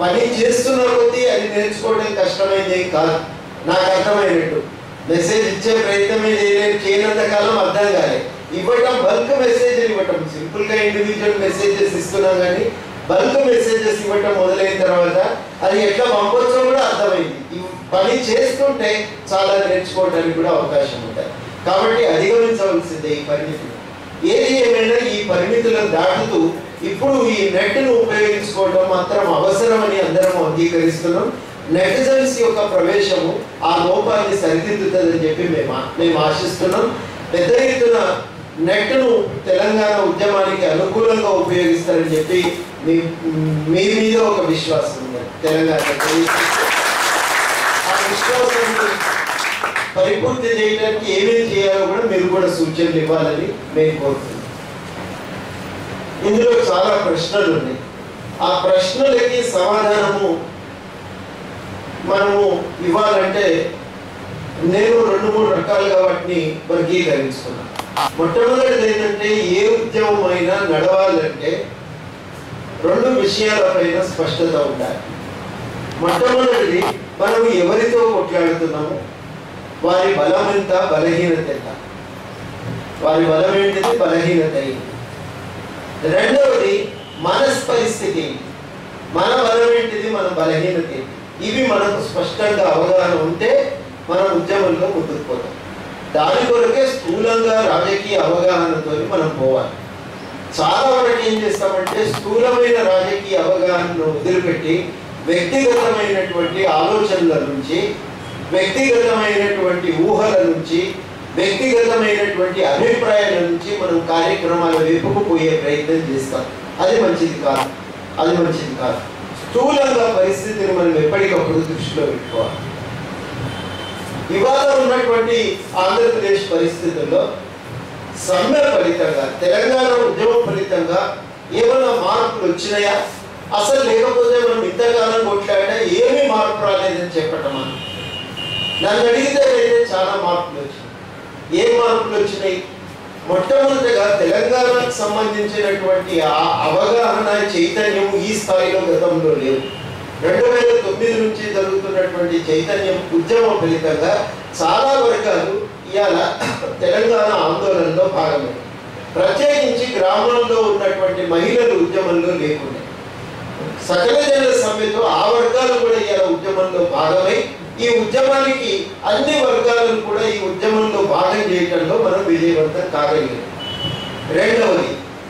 పని చేస్తున్న కొద్దీ అది నేర్చుకోవడం కష్టమైంది ఏం కాదు నాకు అర్థమైనట్టు మెసేజ్ ఇచ్చే ప్రయత్నమే చేయలేదు చేయనంత కాలం అర్థం కాలే ఇవ్వటం బల్క్ మెసేజ్ ఇవ్వటం సింపుల్ గా ఇండివిజువల్ మెసేజెస్ ఇస్తున్నాం కానీ బల్క్ మెసేజెస్ ఇవ్వటం మొదలైన తర్వాత అది ఎట్లా పంపొచ్చో కూడా అర్థమైంది ఈ పని చేస్తుంటే చాలా నేర్చుకోవడానికి కూడా అవకాశం ఉంటుంది కాబట్టి అధిగమించవలసిందే ఈ పరిమితులు ఏది ఏమైనా ఈ పరిమితులను దాటుతూ ఇప్పుడు ఈ నెట్ను ఉపయోగించుకోవడం మాత్రం అవసరమని అందరం అంగీకరిస్తున్నాం నెటిజన్స్ యొక్క ప్రవేశము ఆ లోపాన్ని సరిదిద్దుతుందని చెప్పి మేము ఆ- మేము ఆశిస్తున్నాం పెద్ద ఎత్తున నెట్ను తెలంగాణ ఉద్యమానికి అనుకూలంగా ఉపయోగిస్తారని చెప్పి మీ మీ మీద ఒక విశ్వాసం ఉంది తెలంగాణ ఆ విశ్వాసాన్ని పరిపూర్తి చేయడానికి ఏమేమి చేయాలో కూడా మీరు కూడా సూచనలు ఇవ్వాలని మేము కోరుతున్నాం ఇందులో చాలా ప్రశ్నలు ఉన్నాయి ఆ ప్రశ్నలకి సమాధానము మనము ఇవ్వాలంటే నేను రెండు మూడు రకాలుగా వాటిని వర్గీకరించుకున్నాను మొట్టమొదటిది ఏంటంటే ఏ ఉద్యమం అయినా నడవాలంటే రెండు విషయాలపైన స్పష్టత ఉండాలి మొట్టమొదటిది మనం ఎవరితో కొట్లాడుతున్నాము వారి బలం ఎంత బలహీనత ఎంత వారి బలం ఏంటిది బలహీనత ఏంటి రెండవది మనస్ పరిస్థితి ఏంటి మన బలం ఏంటిది మన బలహీనత ఏంటి ఇవి మనకు స్పష్టంగా అవగాహన ఉంటే మనం ఉద్యమంలో ముందుకు పోతాం దాని కొరకే స్థూలంగా రాజకీయ అవగాహనతో మనం పోవాలి చాలా వరకు ఏం చేస్తామంటే స్థూలమైన రాజకీయ అవగాహనను వదిలిపెట్టి వ్యక్తిగతమైనటువంటి ఆలోచనల నుంచి వ్యక్తిగతమైనటువంటి ఊహల నుంచి వ్యక్తిగతమైనటువంటి అభిప్రాయాల నుంచి మనం కార్యక్రమాల వైపుకు పోయే ప్రయత్నం చేస్తాం అది మంచిది కాదు అది మంచిది కాదు స్థూలంగా పరిస్థితిని మనం ఎప్పటికప్పుడు దృష్టిలో పెట్టుకోవాలి ఇవాళ ఉన్నటువంటి ఆంధ్రప్రదేశ్ పరిస్థితుల్లో సమ్మె ఫలితంగా తెలంగాణ ఉద్యమం ఫలితంగా ఏమైనా మార్పులు వచ్చినాయా అసలు లేకపోతే మనం ఇంతకాలం కొట్లాడినా ఏమీ మార్పు రాలేదని చెప్పటం మనం నన్ను అడిగితే అయితే చాలా మార్పులు వచ్చినాయి ఏ మార్పులు వచ్చినాయి మొట్టమొదటిగా తెలంగాణకు సంబంధించినటువంటి ఆ అవగాహన చైతన్యం ఈ స్థాయిలో గతంలో లేవు రెండు వేల తొమ్మిది నుంచి జరుగుతున్నటువంటి చైతన్యం ఉద్యమ ఫలితంగా చాలా వర్గాలు ఇవాళ తెలంగాణ ఆందోళనలో భాగమే ప్రత్యేకించి గ్రామాల్లో ఉన్నటువంటి మహిళలు ఉద్యమంలో లేకుండా సకల జనుల సమ్మెతో ఆ వర్గాలు కూడా ఇవాళ ఉద్యమంలో భాగమై ఈ ఉద్యమానికి అన్ని వర్గాలను కూడా ఈ ఉద్యమంలో భాగం చేయటంలో మనం విజయవంతం కాగలిగాం రెండవది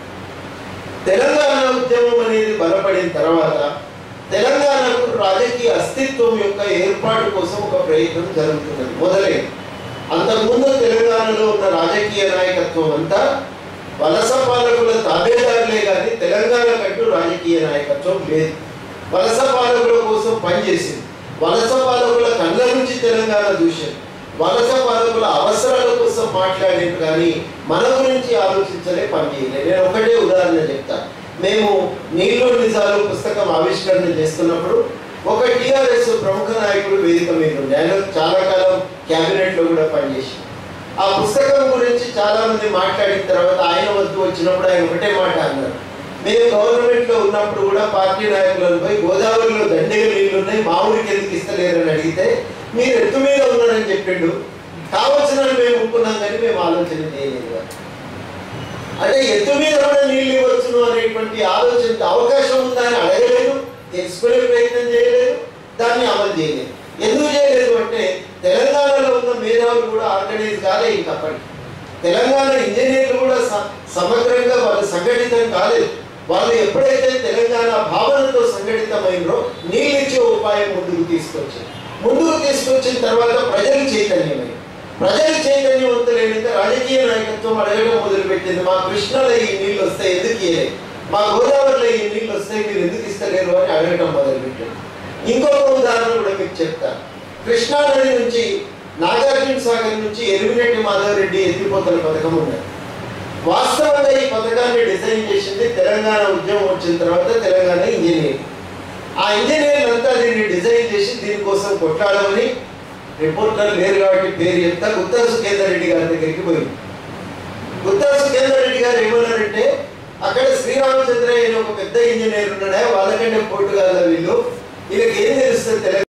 తెలంగాణ ఉద్యమం అనేది బలపడిన తర్వాత తెలంగాణకు రాజకీయ అస్తిత్వం యొక్క ఏర్పాటు కోసం ఒక ప్రయత్నం జరుగుతున్నది మొదలైంది అంతకుముందు తెలంగాణలో ఉన్న రాజకీయ నాయకత్వం అంతా వలస పాలకుల తాబేదారులే కానీ తెలంగాణ కంటూ రాజకీయ నాయకత్వం లేదు వలస పాలకుల కోసం పనిచేసింది వలస పాలకుల కళ్ళ నుంచి తెలంగాణ దూషణ వలస పాలకుల అవసరాల కోసం మాట్లాడేది కానీ మన గురించి ఆలోచించలే పనిచేయలేదు నేను ఒకటే ఉదాహరణ చెప్తా మేము నీళ్ళు నిజాలు పుస్తకం ఆవిష్కరణ చేస్తున్నప్పుడు ఒక టిఆర్ఎస్ ప్రముఖ నాయకుడు వేదిక మీద ఉండే ఆయన చాలా కాలం క్యాబినెట్ లో కూడా పనిచేసి ఆ పుస్తకం గురించి చాలా మంది మాట్లాడిన తర్వాత ఆయన వద్దు వచ్చినప్పుడు ఆయన ఒకటే మాట అన్నారు మేము గవర్నమెంట్ లో ఉన్నప్పుడు కూడా పార్టీ నాయకులను పోయి గోదావరిలో దండిగా నీళ్లు ఉన్నాయి మా ఊరికి ఎందుకు ఇస్తలేరని అడిగితే మీరు ఎత్తు మీద ఉన్నారని చెప్పిండు కావచ్చిన మేము ఒప్పుకున్నాం కానీ మేము ఆలోచన చేయలేదు అని. అంటే ఎత్తు మీద కూడా నీళ్ళు ఇవ్వచ్చును అనేటువంటి ఆలోచన అవకాశం ఉందా అని అడగలేదు తెలుసుకునే ప్రయత్నం చేయలేదు దాన్ని అమలు చేయలేదు ఎందుకు చేయలేదు అంటే తెలంగాణలో ఉన్న మేధావులు కూడా ఆర్గనైజ్ కాలే ఇంకప్పటికి తెలంగాణ ఇంజనీర్లు కూడా స- సమగ్రంగా వాళ్ళు సంఘటితం కాలేదు వాళ్ళు ఎప్పుడైతే తెలంగాణ భావనతో సంఘటితమైనరో నీళ్ళు ఇచ్చే ఉపాయం ముందుకు తీసుకొచ్చారు ముందుకు తీసుకొచ్చిన తర్వాత ప్రజలు చైతన్యమైంది ప్రజలు చైతన్యవంతులైనంత రాజకీయ నాయకత్వం అడగడం మొదలుపెట్టింది మా కృష్ణలో ఈ నీళ్ళు వస్తాయి ఎందుకు ఇయ్యలేదు మా గోదావరిలో ఈ నీళ్ళు వస్తాయి మీరు ఎందుకు ఇస్తలేరు అని అడగటం మొదలుపెట్టింది ఇంకొక ఉదాహరణ కూడా మీకు చెప్తాను కృష్ణా నది నుంచి నాగార్జున సాగర్ నుంచి ఎలిమినేటి మాధవరెడ్డి ఎత్తిపోతల పథకం ఉన్నది వాస్తవంగా ఈ పథకాన్ని డిజైన్ చేసింది తెలంగాణ ఉద్యమం వచ్చిన తర్వాత తెలంగాణ ఇంజనీర్ ఆ ఇంజనీర్లు అంతా దీన్ని డిజైన్ చేసి దీనికోసం కొట్లాడమని రిపోర్టర్ లేరు కాబట్టి పేరు చెప్తా గుత్తా సుఖేందర్ రెడ్డి గారి దగ్గరికి పోయింది గుత్తా సుఖేందర్ రెడ్డి గారు ఏమన్నారంటే అక్కడ శ్రీరామచంద్రయ్య అనే ఒక పెద్ద ఇంజనీర్ ఉన్నాడే వాళ్ళకంటే పోటుగాల వీళ్ళు ఈయనకి ఏం తెలుస్తుంది తెలంగాణ